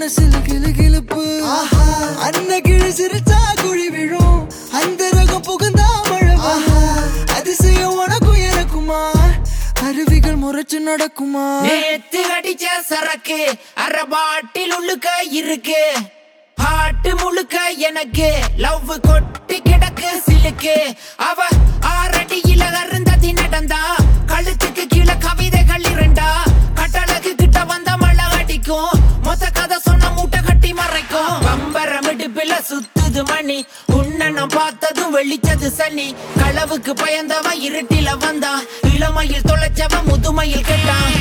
மனசுல கிளு கிளுப்பு அன்ன கிழி சிரிச்சா குழி விழும் அந்த ரகம் புகுந்தா மழை வரும். அதிசயம் உனக்கும் எனக்குமா அருவிகள் முறைச்சு நடக்குமா நேத்து அடிச்ச சரக்கு அரை பாட்டில் உள்ளுக்க இருக்கு ஹாட்டு முழுக்க எனக்கு லவ் கொட்டி கிடக்கு சிலுக்கு அவ ஆறடியில அருந்ததி நடந்தா கழுத்துக்கு கீழே கவிதைகள் இரண்டா கட்டழகு கிட்ட வந்த மழை அடிக்கும் மொத்த கதை சொன்ன மூட்டை கட்டி மறைக்கும் பம்பரம் இடுப்புல சுத்துது மணி உன்னை நான் பார்த்ததும் வெளிச்சது சனி களவுக்கு பயந்தவன் இருட்டில வந்தான் இளமையில் தொலைச்சவன் முதுமையில் கெட்டான்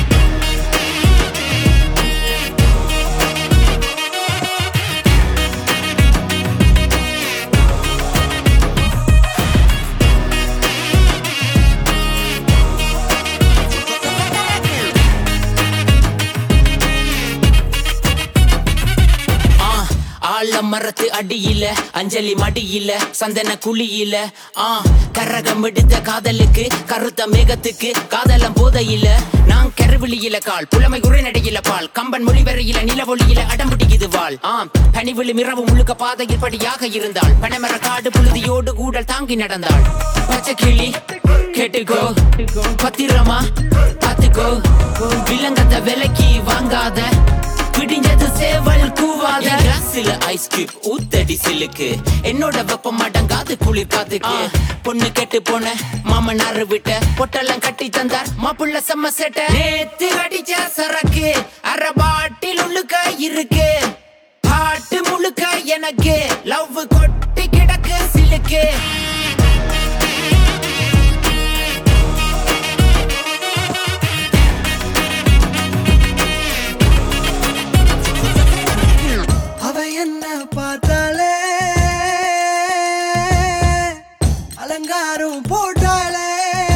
ஆ, ஆலமரத்து அடியில அஞ்சலி மடியில சந்தன குழியில ஆ கரகம் எடுத்த காதலுக்கு கருத்த மேகத்துக்கு காதலம் போதையில நான் கருவிழியில கால் புலமை உரைநடையில பால் கம்பன் மொழிவரையில நிலவொளியில அடம்பிடிக்குது வாழ் ஆம் பனிவிழு மிரவு முழுக்க பாதையில் படியாக இருந்தாள் பனைமர காடு புழுதியோடு கூடல் தாங்கி நடந்தாள் பச்சை கிளி கேட்டுக்கோ பத்திரமா பாத்துக்கோ விலங்கத்த விலைக்கு வாங்காத பிடிஞ்சது சேவல் கூவாத கிளாஸ்ல ஐஸ் கியூப் ஊத்தடி சிலுக்கு என்னோட வெப்பம் அடங்காது குளிர் காத்துக்கு பொண்ணு கெட்டு போன மாமனார் விட்ட பொட்டெல்லாம் கட்டி தந்தார் மாப்பிள்ள செம்ம சேட்ட நேத்து அடிச்ச சரக்கு அரை பாட்டில் உள்ளுக்க இருக்கு ஹாட்டு முழுக்க எனக்கு லவ் கொட்டி கிடக்கு சிலுக்கு அவ என்ன பார்த்தாலே அலங்காரம் போட்டாளே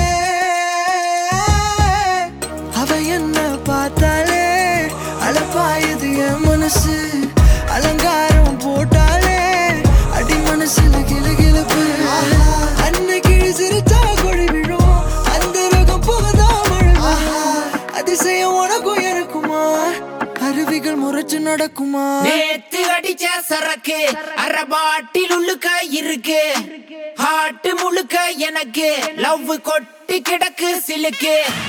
அவ என்ன பார்த்தாலே அலப்பாயுது என் மனசு அலங்காரம் போட்டாளே அடி மனசுல கிளு கிளுப்பு அன்னைக்கு சிரிச்சா கொழி விழும் அந்த ரகம் புகதா மழை வரும். அதிசயம் உனக்கும் எனக்குமா அருவிகள் முறைச்சு நடக்குமா நேத்து அடிச்ச சரக்கு அரை பாட்டில் உள்ளுக்க இருக்கு ஹாட்டு முழுக்க எனக்கு லவ் கொட்டி கிடக்கு சிலுக்கு